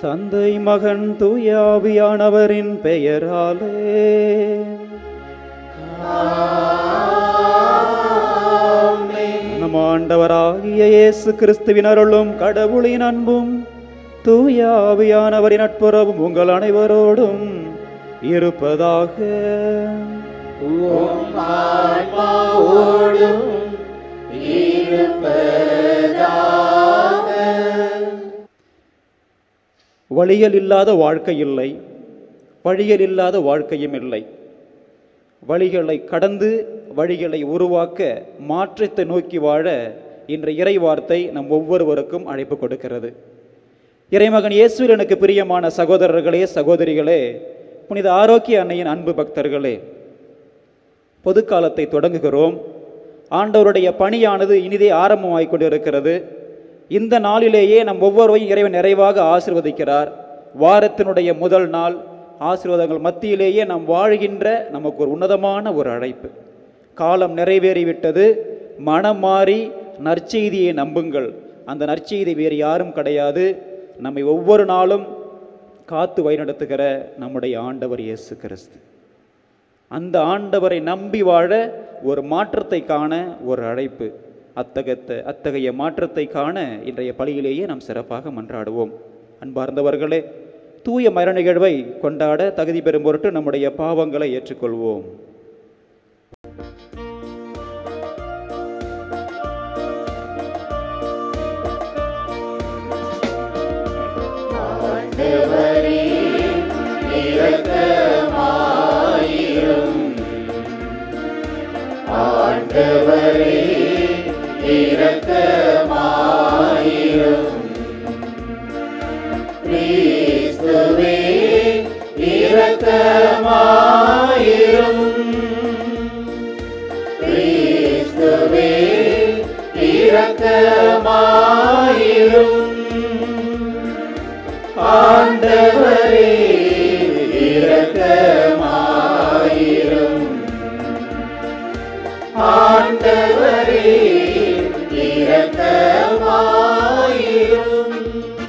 தந்தை மகன் தூயாவியானவரின் பெயராலே நம் ஆண்டவராகிய இயேசு கிறிஸ்துவின் அருளும் கடவுளின் அன்பும் தூயாவியானவரின் நட்புறவும் உங்கள் அனைவரோடும் இருப்பதாக உம் ஆன்மாவோடும் இருப்பதாக வழியல் இல்லாத வாழ்க்கை இல்லை வழியல் இல்லாத வாழ்க்கையும் இல்லை வழிகளை கடந்து வழிகளை உருவாக்க மாற்றத்தை நோக்கி வாழ இன்ற இறை வார்த்தை நம் ஒவ்வொருவருக்கும் அழைப்பு கொடுக்கிறது இறைமகன் இயேசுவில் எனக்கு பிரியமான சகோதரர்களே சகோதரிகளே புனித ஆரோக்கிய அன்னையின் அன்பு பக்தர்களே பொதுக்காலத்தை தொடங்குகிறோம் ஆண்டவருடைய பணியானது இனிதே ஆரம்பமாகிக் கொண்டிருக்கிறது இந்த நாளிலேயே நம் ஒவ்வொருவரையும் இறைவன் நிறைவாக ஆசிர்வதிக்கிறார் வாரத்தினுடைய முதல் நாள் ஆசீர்வாதங்கள் மத்தியிலேயே நாம் வாழ்கின்ற நமக்கு ஒரு உன்னதமான ஒரு அழைப்பு காலம் நிறைவேறிவிட்டது மனம் மாறி நற்செய்தியை நம்புங்கள் அந்த நற்செய்தி வேறு யாரும் கிடையாது நம்மை ஒவ்வொரு நாளும் காத்து வழிநடத்துகிற நம்முடைய ஆண்டவர் இயேசு கிறிஸ்து அந்த ஆண்டவரை நம்பி வாழ ஒரு மாற்றத்தை காண ஒரு அழைப்பு அத்தகத்த அத்தகைய மாற்றத்தை காண இன்றைய பலியிலேயே நாம் சிறப்பாக மன்றாடுவோம் அன்பார்ந்தவர்களே தூய மர நிகழ்வை கொண்டாட தகுதி பெறும் பொருட்டு நம்முடைய பாவங்களை ஏற்றுக்கொள்வோம் ஆண்டவரே இரக்கமாயிரும் ஆண்டவரே இரக்கமாயிரும் கிறிஸ்துவே இரக்கமாயிரும் கிறிஸ்துவே இரக்கமாயிரும் ஆண்டவரே இரக்கமாயிரும் ஆண்டவரே இரக்கமாயிரும்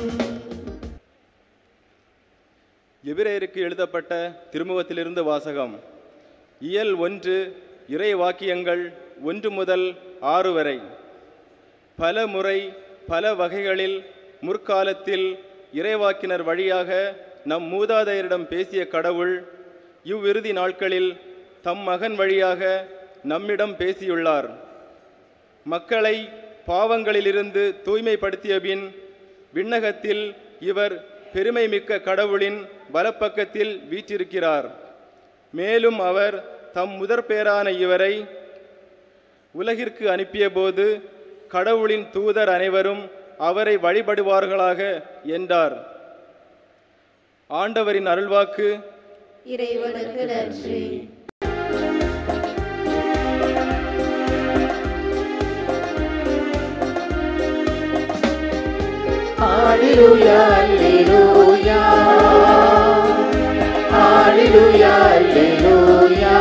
எபிரேயருக்கு எழுதப்பட்ட திருமுகத்திலிருந்து வாசகம் இயல் ஒன்று இறை வாக்கியங்கள் ஒன்று முதல் ஆறு வரை பல முறை பல வகைகளில் முற்காலத்தில் இறைவாக்கினர் வழியாக நம் மூதாதையரிடம் பேசிய கடவுள் இவ்விறுதி நாட்களில் தம் மகன் வழியாக நம்மிடம் பேசியுள்ளார் மக்களை பாவங்களிலிருந்து தூய்மைப்படுத்திய பின் விண்ணகத்தில் இவர் பெருமை மிக்க கடவுளின் வலப்பக்கத்தில் வீற்றிருக்கிறார் மேலும் அவர் தம் முதற் பேரான இவரை உலகிற்கு அனுப்பியபோது கடவுளின் தூதர் அனைவரும் அவரை வழிபடுவார்களாக என்றார் ஆண்டவரின் அருள்வாக்கு இறைவனுக்கு நன்றி Hallelujah, hallelujah. Hallelujah, hallelujah.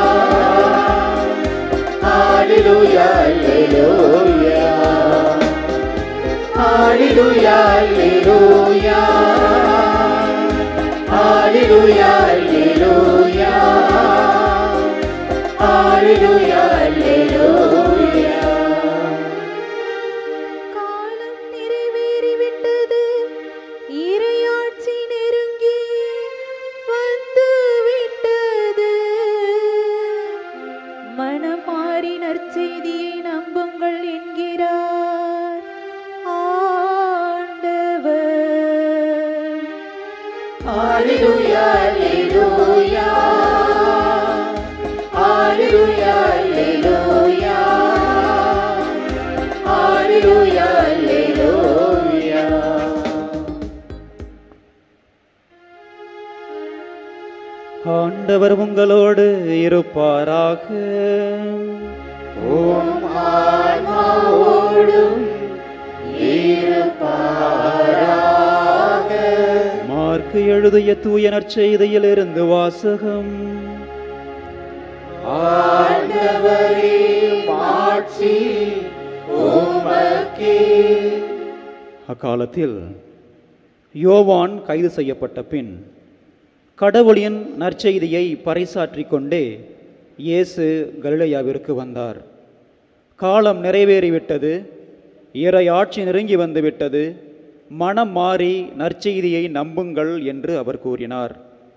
Hallelujah, hallelujah. Hallelujah, hallelujah. Hallelujah, hallelujah. Hallelujah, hallelujah. காலம் நிறைவேறிவிட்டது இறையாட்சி நெருங்கி வந்து விட்டது மனமாறி நற்செய்தியை நம்புங்கள் என்கிறார் ஆண்டவர் Hallelujah, hallelujah. Hallelujah, hallelujah. Hallelujah, hallelujah. ஆண்டவர் உங்களோடு இருப்பாராக உம் ஆன்மாவோடும் இருப்பாராக. மார்க்கு எழுதிய தூய நற்செய்தியிலிருந்து வாசகம் ஆண்டவரே மாட்சி உமக்கே அக்காலத்தில் யோவான் கைது செய்யப்பட்ட பின் கடவுளின் நற்செய்தியை பறைசாற்றிக் கொண்டே இயேசு கலிலேயாவிற்கு வந்தார் காலம் நிறைவேறிவிட்டது இறை ஆட்சி நெருங்கி வந்துவிட்டது மனம் மாறி நற்செய்தியை நம்புங்கள் என்று அவர் கூறினார்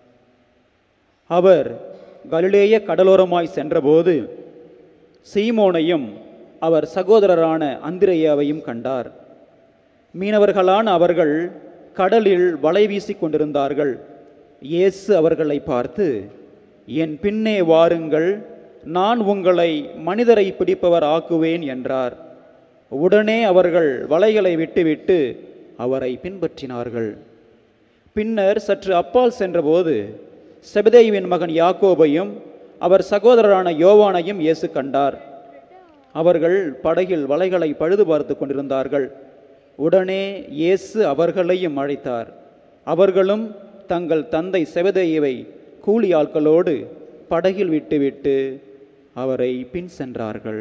அவர் கலிலேய கடலோரமாய் சென்றபோது சீமோனையும் அவர் சகோதரரான அந்திரேயாவையும் கண்டார் மீனவர்களான அவர்கள் கடலில் வலை வீசிக் கொண்டிருந்தார்கள் இயேசு அவர்களை பார்த்து என் பின்னே வாருங்கள் நான் உங்களை மனிதரை பிடிப்பவர் ஆக்குவேன் என்றார் உடனே அவர்கள் வலைகளை விட்டுவிட்டு அவரை பின்பற்றினார்கள் பின்னர் சற்று அப்பால் சென்றபோது செபதேயுவின் மகன் யாக்கோபையும் அவர் சகோதரரான யோவானையும் இயேசு கண்டார் அவர்கள் படகில் வலைகளை பழுது பார்த்து கொண்டிருந்தார்கள் உடனே இயேசு அவர்களையும் அழைத்தார் அவர்களும் தங்கள் தந்தை செபதேயுவை கூலி ஆட்களோடு படகில் விட்டுவிட்டு அவரை பின் சென்றார்கள்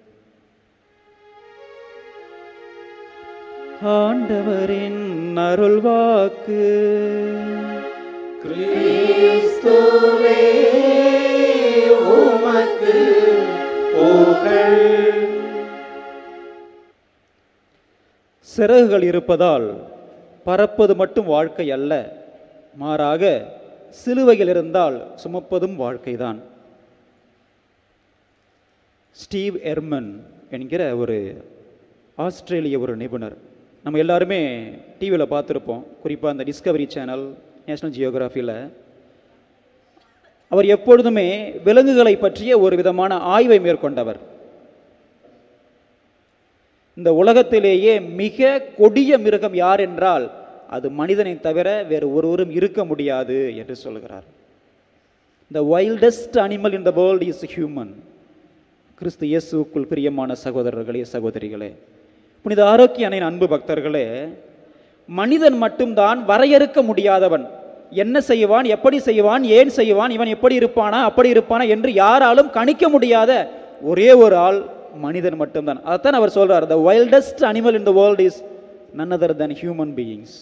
ஆண்டவரின் அருள்வாக்கு கிறிஸ்துவே உமக்கு புகழ் சிறகுகள் இருப்பதால் பறப்பது மட்டும் வாழ்க்கை அல்ல மாறாக சிலுவையில் இருந்தால் சுமப்பதும் வாழ்க்கைதான் ஸ்டீவ் எர்மன் என்கிற ஒரு ஆஸ்திரேலிய ஒரு நிபுணர் நம்ம எல்லாருமே டிவியில் பார்த்துருப்போம் குறிப்பாக அந்த டிஸ்கவரி சேனல் நேஷனல் ஜியோகிராஃபியில் அவர் எப்பொழுதுமே விலங்குகளை பற்றிய ஒரு விதமான ஆய்வை மேற்கொண்டவர் இந்த உலகத்திலேயே மிக கொடிய மிருகம் யார் என்றால் அது மனிதனை தவிர வேறு ஒருவரும் இருக்க முடியாது என்று சொல்கிறார் the wildest animal in the world is human கிறிஸ்து இயேசுக்குள் பிரியமான சகோதரர்களே சகோதரிகளே புனித ஆரோக்கிய அணையின் அன்பு பக்தர்களே மனிதன் மட்டும்தான் வரையறுக்க முடியாதவன் என்ன செய்வான் எப்படி செய்வான் ஏன் செய்வான் இவன் எப்படி இருப்பானா அப்படி இருப்பானா என்று யாராலும் கணிக்க முடியாத ஒரே ஒரு ஆள் மனிதன் மட்டும்தான் அதைத்தான் அவர் சொல்றார் the wildest animal in the world is none other than human beings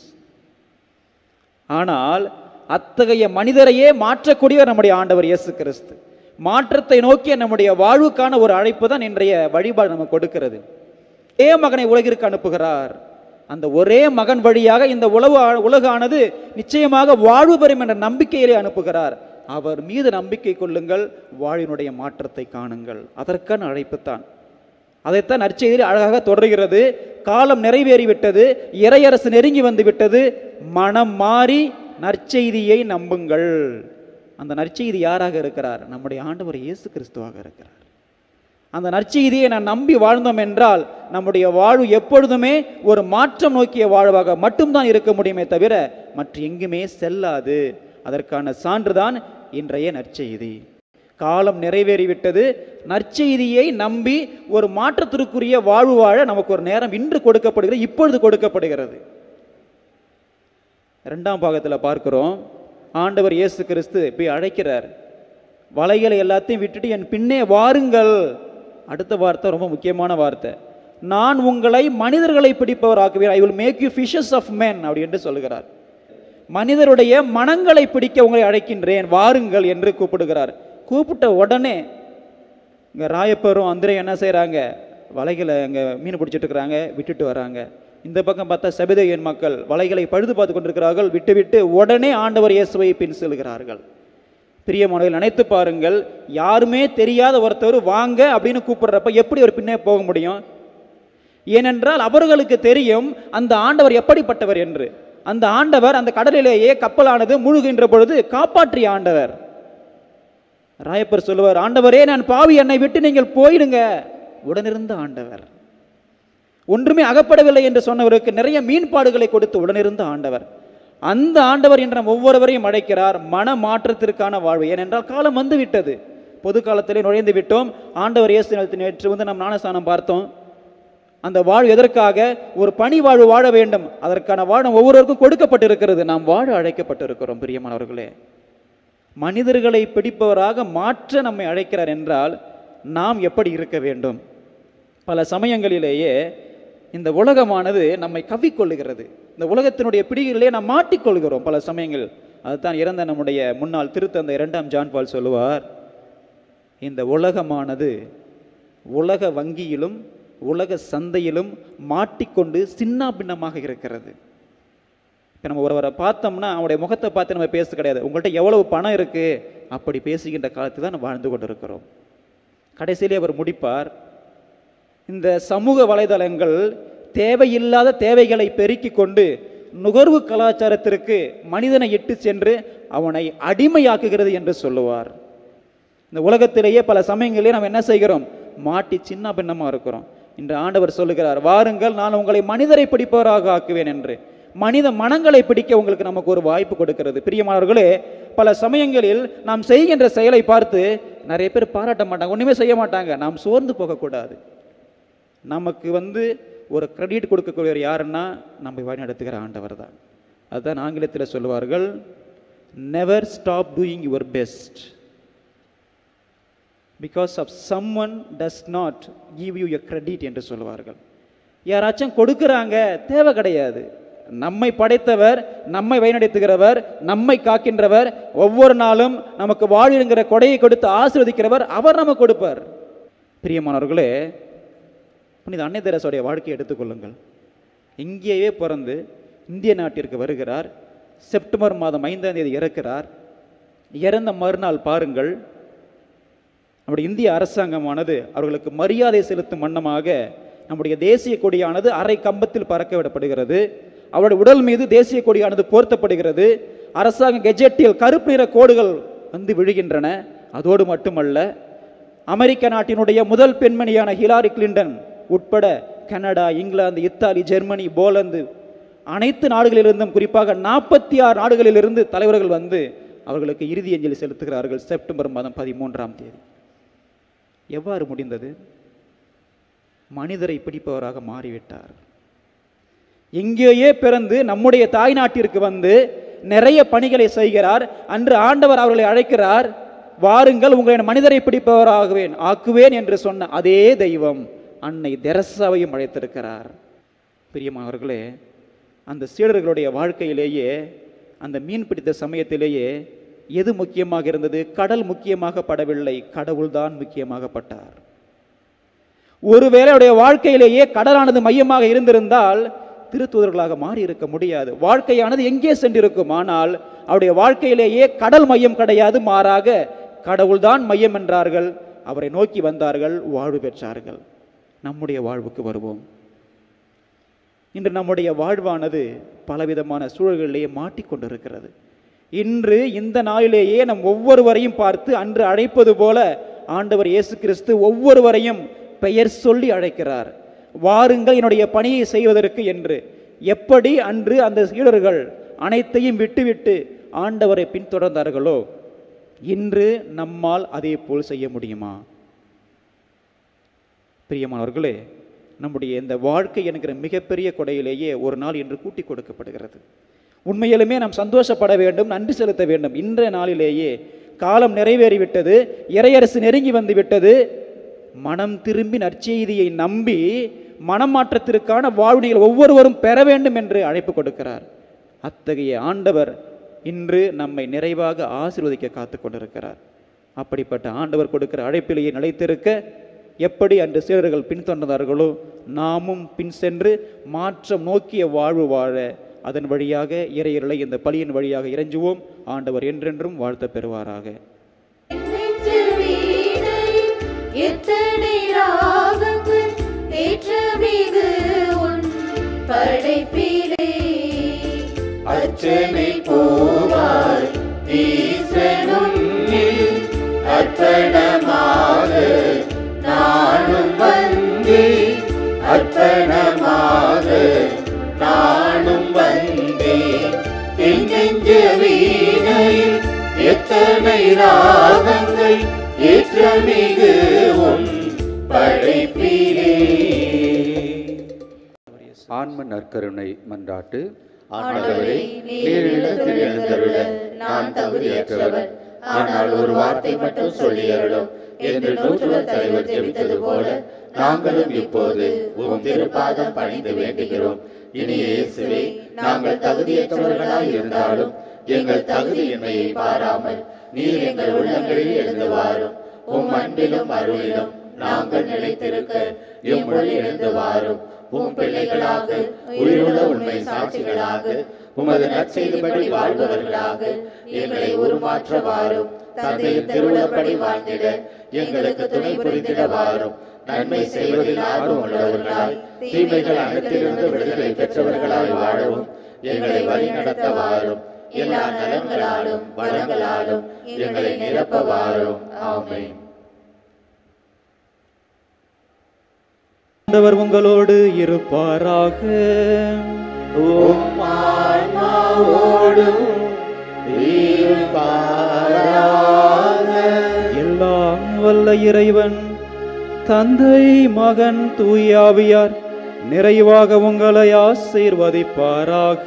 ஆனால் அத்தகைய மனிதரையே மாற்றக்கூடியவர் நம்முடைய ஆண்டவர் இயேசு கிறிஸ்து மாற்றத்தை நோக்கிய நம்முடைய வாழ்வுக்கான ஒரு அழைப்பு தான் இன்றைய வழிபாடு நமக்கு கொடுக்கிறது ஒரே மகனை உலகிற்கு அனுப்புகிறார் அந்த ஒரே மகன் வழியாக இந்த உலவு உலகானது நிச்சயமாக வாழ்வு பெறும் என்ற நம்பிக்கையிலே அனுப்புகிறார் அவர் மீது நம்பிக்கை கொள்ளுங்கள் வாழ்வினுடைய மாற்றத்தை காணுங்கள் அதற்கான அழைப்புத்தான் அதைத்தான் நற்செய்தியில் அழகாக தொடர்கிறது காலம் நிறைவேறிவிட்டது இறையரசு நெருங்கி வந்து விட்டது மனம் மாறி நற்செய்தியை நம்புங்கள் அந்த நற்செய்தி யாராக இருக்கிறார் நம்முடைய ஆண்டவர் இயேசு கிறிஸ்துவாக இருக்கிறார் அந்த நற்செய்தியை நான் நம்பி வாழ்ந்தோம் என்றால் நம்முடைய வாழ்வு எப்பொழுதுமே ஒரு மாற்றம் நோக்கிய வாழ்வாக மட்டும்தான் இருக்க முடியுமே தவிர மற்ற எங்குமே செல்லாது அதற்கான சான்றுதான் இன்றைய நற்செய்தி காலம் நிறைவேறிவிட்டது நற்செய்தியை நம்பி ஒரு மாற்றத்திற்குரிய வாழ்வு வாழ நமக்கு ஒரு நேரம் இன்று கொடுக்கப்படுகிறது இப்பொழுது கொடுக்கப்படுகிறது ரெண்டாம் பாகத்தில் பார்க்கிறோம் ஆண்டவர் இயேசு கிறிஸ்து போய் அழைக்கிறார் வலைகளை எல்லாத்தையும் விட்டுட்டு என் பின்னே வாருங்கள் அடுத்த வார்த்தை ரொம்ப முக்கியமான வார்த்தை நான் உங்களை மனிதர்களை பிடிப்பவர் ஆக்குவேன் I will make you fishes of men அப்படி என்று சொல்கிறார் மனிதருடைய மனங்களை பிடிக்க உங்களை அழைக்கின்றேன் வாருங்கள் என்று கூப்பிடுகிறார் கூப்பிட்ட உடனே இங்கே ராயப்பரும் அந்திரை என்ன செய்கிறாங்க வலைகளை இங்கே மீன் பிடிச்சிட்டு இருக்கிறாங்க விட்டுட்டு வராங்க இந்த பக்கம் பார்த்தா சபிதையன் மக்கள் வலைகளை பழுது பார்த்து கொண்டிருக்கிறார்கள் விட்டு விட்டு உடனே ஆண்டவர் இயேசுவை பின் செல்கிறார்கள் பிரியமானவர்கள் நினைத்து பாருங்கள் யாருமே தெரியாத ஒருத்தர் வாங்க அப்படின்னு கூப்பிடுறப்ப எப்படி ஒரு பின்னே போக முடியும் ஏனென்றால் அவர்களுக்கு தெரியும் அந்த ஆண்டவர் எப்படிப்பட்டவர் என்று அந்த ஆண்டவர் அந்த கடலிலேயே கப்பலானது முழுகின்ற பொழுது காப்பாற்றிய ஆண்டவர் ராயப்பர் சொல்லுவார் ஆண்டவரே நான் பாவி என்னை விட்டு நீங்கள் போயிடுங்க உடனிருந்த ஆண்டவர் ஒன்றுமே அகப்படவில்லை என்று சொன்னவருக்கு நிறைய மீன்பாடுகளை கொடுத்து உடனிருந்த ஆண்டவர் அந்த ஆண்டவர் என்ற ஒவ்வொருவரையும் அழைக்கிறார் மன மாற்றத்திற்கான வாழ்வு ஏனென்றால் காலம் வந்து விட்டது பொது காலத்திலே நுழைந்து விட்டோம் ஆண்டவர் இயேசு நிலத்தில் நேற்று வந்து நாம் ஞானஸ்தானம் பார்த்தோம் அந்த வாழ்வு எதற்காக ஒரு பணி வாழ்வு வாழ வேண்டும் அதற்கான வாழ்வு ஒவ்வொருவருக்கும் கொடுக்கப்பட்டிருக்கிறது நாம் வாழ அழைக்கப்பட்டிருக்கிறோம் பிரியமானவர்களே மனிதர்களை பிடிப்பவராக மாற்ற நம்மை அழைக்கிறார் என்றால் நாம் எப்படி இருக்க வேண்டும் பல சமயங்களிலேயே இந்த உலகமானது நம்மை கவ்விக்கொள்ளுகிறது இந்த உலகத்தினுடைய பிடிகளிலே நாம் மாட்டிக்கொள்கிறோம் பல சமயங்கள் அதுதான் இறந்த நம்முடைய முன்னாள் திருத்தந்தை இரண்டாம் ஜான் பால் சொல்லுவார் இந்த உலகமானது உலக வங்கியிலும் உலக சந்தையிலும் மாட்டிக்கொண்டு சின்னாபின்னமாக இருக்கிறது இப்போ நம்ம ஒருவரை பார்த்தோம்னா அவருடைய முகத்தை பார்த்து நம்ம பேச கிடையாது உங்கள்கிட்ட எவ்வளவு பணம் இருக்குது அப்படி பேசுகின்ற காலத்தில் தான் நம்ம வாழ்ந்து கொண்டு இருக்கிறோம் கடைசியிலே அவர் முடிப்பார் இந்த சமூக வலைதளங்கள் தேவையில்லாத தேவைகளை பெருக்கிக் கொண்டு நுகர்வு கலாச்சாரத்திற்கு மனிதனை இட்டு சென்று அவனை அடிமையாக்குகிறது என்று சொல்லுவார் இந்த உலகத்திலேயே பல சமயங்களிலே நாம் என்ன செய்கிறோம் மாட்டி சின்ன பின்னமாக இருக்கிறோம் இன்று ஆண்டவர் சொல்லுகிறார் வாருங்கள் நான் உங்களை மனிதரை பிடிப்பவராக ஆக்குவேன் என்று மனித மனங்களை பிடிக்க உங்களுக்கு நமக்கு ஒரு வாய்ப்பு கொடுக்கிறது பிரியமானவர்களே பல சமயங்களில் நாம் செய்கின்ற செயலை பார்த்து நிறைய பேர் பாராட்ட மாட்டாங்க ஒன்றுமே செய்ய மாட்டாங்க நாம் சோர்ந்து போகக்கூடாது நமக்கு வந்து ஒரு கிரெடிட் கொடுக்கக்கூடியவர் யாருன்னா நம்ம வழி நடத்துகிற ஆண்டவர் தான் அதுதான் ஆங்கிலத்தில் சொல்லுவார்கள் never stop doing your best because of someone does not give you a credit என்று சொல்லுவார்கள் யாராச்சும் கொடுக்குறாங்க தேவை கிடையாது நம்மை படைத்தவர் நம்மை வழிநடத்துகிறவர் நம்மை காக்கின்றவர் ஒவ்வொரு நாளும் நமக்கு வாழ்கிற கொடையை கொடுத்து ஆசீர்வதிக்கிறவர் அவர் நமக்கு கொடுப்பார் பிரியமானவர்களே புனித அன்னை தெரசுடைய வாழ்க்கையை எடுத்துக்கொள்ளுங்கள் இங்கேயே பிறந்து இந்திய நாட்டிற்கு வருகிறார் செப்டம்பர் மாதம் ஐந்தாம் தேதி இறக்கிறார் இறந்த மறுநாள் பாருங்கள் நம்முடைய இந்திய அரசாங்கமானது அவர்களுக்கு மரியாதை செலுத்தும் வண்ணமாக நம்முடைய தேசிய கொடியானது அரை கம்பத்தில் பறக்க விடப்படுகிறது அவருடைய உடல் மீது தேசிய கொடியானது போர்த்தப்படுகிறது அரசாங்க கெஜெட்டில் கருப்பு நிற கோடுகள் வந்து விழுகின்றன அதோடு மட்டுமல்ல அமெரிக்க நாட்டினுடைய முதல் பெண்மணியான ஹிலாரி கிளின்டன் உட்பட Canada England Italy Germany Poland அனைத்து நாடுகளிலிருந்தும் குறிப்பாக நாற்பத்தி ஆறு நாடுகளிலிருந்து தலைவர்கள் வந்து அவர்களுக்கு இறுதி அஞ்சலி செலுத்துகிறார்கள் செப்டம்பர் மாதம் பதிமூன்றாம் தேதி எவ்வாறு முடிந்தது மனிதரை பிடிப்பவராக மாறிவிட்டார் எங்கேயே பிறந்து நம்முடைய தாய் நாட்டிற்கு வந்து நிறைய பணிகளை செய்கிறார் அன்று ஆண்டவர் அவர்களை அழைக்கிறார் வாருங்கள் உங்களை மனிதரை பிடிப்பவராகுவேன் ஆக்குவேன் என்று சொன்ன அதே தெய்வம் அன்னை தெரசாவையும் அழைத்திருக்கிறார் பிரியமானவர்களே அந்த சீடர்களுடைய வாழ்க்கையிலேயே அந்த மீன் பிடித்த சமயத்திலேயே எது முக்கியமாக இருந்தது கடல் முக்கியமாக படவில்லை கடவுள்தான் முக்கியமாக பட்டார் ஒருவேளை அவருடைய வாழ்க்கையிலேயே கடலானது மையமாக இருந்திருந்தால் திருத்தூதர்களாக மாறி இருக்க முடியாது வாழ்க்கையானது எங்கே சென்றிருக்கும் ஆனால் அவருடைய வாழ்க்கையிலேயே கடல் மையம் கிடையாது மாறாக கடவுள்தான் மையம் என்றார்கள் அவரை நோக்கி வந்தார்கள் வாழ்வு பெற்றார்கள் நம்முடைய வாழ்வுக்கு வருவோம் இன்று நம்முடைய வாழ்வானது பலவிதமான சூழல்களிலேயே மாட்டிக்கொண்டிருக்கிறது இன்று இந்த நாளிலேயே நம் ஒவ்வொருவரையும் பார்த்து அன்று அழைப்பது போல ஆண்டவர் இயேசு கிறிஸ்து ஒவ்வொருவரையும் பெயர் சொல்லி அழைக்கிறார் வாருங்கள் என்னுடைய பணியை செய்வதற்கு என்று எப்படி அன்று அந்த சீடர்கள் அனைத்தையும் விட்டுவிட்டு ஆண்டவரை பின்தொடர்ந்தார்களோ இன்று நம்மால் அதே போல் செய்ய முடியுமா பிரியமானவர்களே நம்முடைய இந்த வாழ்க்கை என்கிற மிகப்பெரிய கொடையிலேயே ஒரு நாள் இன்று கூட்டி கொடுக்கப்படுகிறது உண்மையிலுமே நாம் சந்தோஷப்பட வேண்டும் நன்றி செலுத்த வேண்டும் இன்றைய நாளிலேயே காலம் நிறைவேறிவிட்டது இறையரசு நெருங்கி வந்து விட்டது மனம் திரும்பி நற்செய்தியை நம்பி மனம் மாற்றத்திற்கான வாழ்வு நீங்கள் ஒவ்வொருவரும் பெற வேண்டும் என்று அழைப்பு கொடுக்கிறார் அத்தகைய ஆண்டவர் இன்று நம்மை நிறைவாக ஆசீர்வதிக்க காத்து கொண்டிருக்கிறார் அப்படிப்பட்ட ஆண்டவர் கொடுக்கிற அழைப்பிலேயே நிலைத்திருக்க எப்படி அன்று சீடர்கள் பின்தொடர்ந்தார்களோ நாமும் பின் சென்று மாற்றம் நோக்கிய வாழ்வு வாழ அதன் வழியாக இறையர்களை இந்த பலியின் வழியாக இறைஞ்சுவோம் ஆண்டவர் என்றென்றும் வாழ்த்த பெறுவாராக நெஞ்சு வீணை எத்தனை ராகங்கள் ஏற்றமிகு உன் படைப்பிலே அர்ச்சனை பூவாய் ஈசனுன்னில் அர்ப்பணமாக நானும் வந்தே அர்ப்பணமாக நானும் வந்தே என் நெஞ்ச வீணையில் எத்தனை ராகங்கள் ஏற்றமிகு உன் படைப்பிலே ஆன்ம நற்கருணை மன்றாட்டு ஆண்டவரே நீர் இல்லத்தில் எழுந்தருள நான் தகுதியற்றவர் ஆனால் ஒரு வார்த்தை மட்டும் சொல்லி அருளும் என்று நூற்றுவர் தலைவர் ஜெபித்தது போல நாங்களும் இப்போது உம் திருப்பாதம் பணிந்து வேண்டுகிறோம் இனி இயேசுவே நாங்கள் தகுதியற்றவர்களாய் இருந்தாலும் எங்கள் தகுதியின்மையை பாராமல் நீர் எங்கள் உள்ளங்களில் எழுந்து வாரும் உம் அன்பிலும் அருளிலும் நாங்கள் நிலைத்திருக்க எம்முள் எழுந்து வாரும் உம் பிள்ளைகளாக உயிருள்ள உண்மை சாட்சிகளாக உமது நற்செய்திப்படி வாழ்பவர்களாக எங்களை உருமாற்ற வாரும் தந்தையின் திருவுளப்படி வாழ்ந்திட எங்களுக்கு துணை புரிந்திட வாரும் நன்மை செய்வதில் ஆர்வம் உள்ளவர்களாய் தீமைகள் அனைத்திலிருந்து விடுதலை பெற்றவர்களாய் வாழவும் எங்களை வழி நடத்த வாரும் எல்லா நலன்களாலும் வளங்களாலும் எங்களை நிரப்ப வாரும் ஆமென் ஆண்டவர் உங்களோடு இருப்பாராக உம் ஆன்மாவோடும் இருப்பாராக. எல்லாம் வல்ல இறைவன் தந்தை மகன் தூயாவியார் நிறைவாக உங்களை ஆசீர்வதிப்பாராக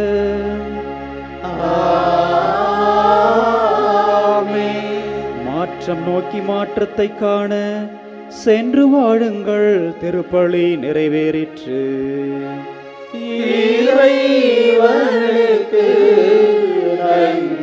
மாற்றம் நோக்கி மாற்றத்தை காண சென்று வாழுங்கள் திருப்பலி நிறைவேறிற்று இறைவனுக்கு நன்றி